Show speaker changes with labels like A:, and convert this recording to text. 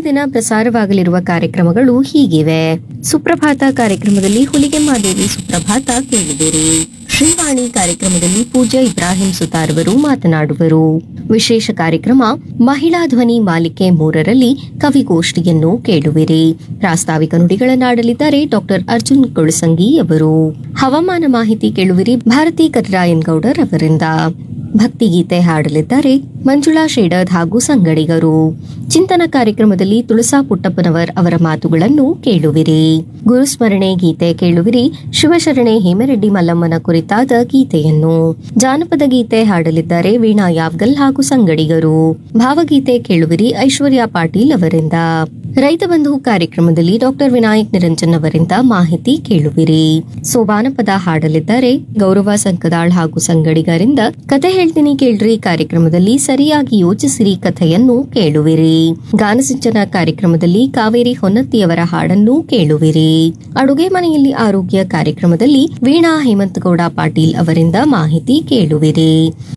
A: ದಿನ ಪ್ರಸಾರವಾಗಲಿರುವ ಕಾರ್ಯಕ್ರಮಗಳು ಹೀಗಿವೆ ಸುಪ್ರಭಾತ ಕಾರ್ಯಕ್ರಮದಲ್ಲಿ ಹುಲಿಗೆಮ್ಮಾದೇವಿ ಸುಪ್ರಭಾತ ಕೇಳಿದಿರಿ ಶ್ರೀವಾಣಿ ಕಾರ್ಯಕ್ರಮದಲ್ಲಿ ಪೂಜಾ ಇಬ್ರಾಹಿಂ ಸುತಾರವರು ಮಾತನಾಡುವರು ವಿಶೇಷ ಕಾರ್ಯಕ್ರಮ ಮಹಿಳಾ ಧ್ವನಿ ಮಾಲಿಕೆ ಮೂರರಲ್ಲಿ ಕವಿಗೋಷ್ಠಿಯನ್ನು ಕೇಳುವಿರಿ ಪ್ರಾಸ್ತಾವಿಕ ನುಡಿಗಳನ್ನಾಡಲಿದ್ದಾರೆ ಡಾಕ್ಟರ್ ಅರ್ಜುನ್ ಕೊಳಸಂಗಿ ಅವರು ಹವಾಮಾನ ಮಾಹಿತಿ ಕೇಳುವಿರಿ ಭಾರತಿ ಕರ್ರಾಯನ್ ಗೌಡರ್ ಅವರಿಂದ ಭಕ್ತಿಗೀತೆ ಹಾಡಲಿದ್ದಾರೆ ಮಂಜುಳಾ ಶೇಡದ್ ಹಾಗೂ ಸಂಗಡಿಗರು ಚಿಂತನ ಕಾರ್ಯಕ್ರಮದಲ್ಲಿ ತುಳಸಾ ಪುಟ್ಟಪ್ಪನವರ್ ಅವರ ಮಾತುಗಳನ್ನು ಕೇಳುವಿರಿ ಗುರುಸ್ಮರಣೆ ಗೀತೆ ಕೇಳುವಿರಿ ಶಿವಶರಣೆ ಹೇಮರೆಡ್ಡಿ ಮಲ್ಲಮ್ಮನ ಕುರಿತಾದ ಗೀತೆಯನ್ನು ಜಾನಪದ ಗೀತೆ ಹಾಡಲಿದ್ದಾರೆ ವೀಣಾ ಯಾವ್ಗಲ್ ಹಾಗೂ ಸಂಗಡಿಗರು ಭಾವಗೀತೆ ಕೇಳುವಿರಿ ಐಶ್ವರ್ಯ ಪಾಟೀಲ್ ಅವರಿಂದ ರೈತ ಬಂಧು ಕಾರ್ಯಕ್ರಮದಲ್ಲಿ ಡಾಕ್ಟರ್ ವಿನಾಯಕ್ ನಿರಂಜನ್ ಅವರಿಂದ ಮಾಹಿತಿ ಕೇಳುವಿರಿ ಸೋಬಾನ ಪದ ಹಾಡಲಿದ್ದಾರೆ ಗೌರವ ಸಂಕದಾಳ್ ಹಾಗೂ ಸಂಗಡಿಗರಿಂದ ಕತೆ ಹೇಳ್ತೀನಿ ಕೇಳ್ರಿ ಕಾರ್ಯಕ್ರಮದಲ್ಲಿ ಸರಿಯಾಗಿ ಯೋಚಿಸಿರಿ ಕಥೆಯನ್ನು ಕೇಳುವಿರಿ ಗಾನಸಿಂಚನ ಕಾರ್ಯಕ್ರಮದಲ್ಲಿ ಕಾವೇರಿ ಹೊನ್ನತ್ತಿಯವರ ಹಾಡನ್ನು ಕೇಳುವಿರಿ ಅಡುಗೆ ಮನೆಯಲ್ಲಿ ಆರೋಗ್ಯ ಕಾರ್ಯಕ್ರಮದಲ್ಲಿ ವೀಣಾ ಹೇಮಂತಗೌಡ ಪಾಟೀಲ್ ಅವರಿಂದ ಮಾಹಿತಿ ಕೇಳುವಿರಿ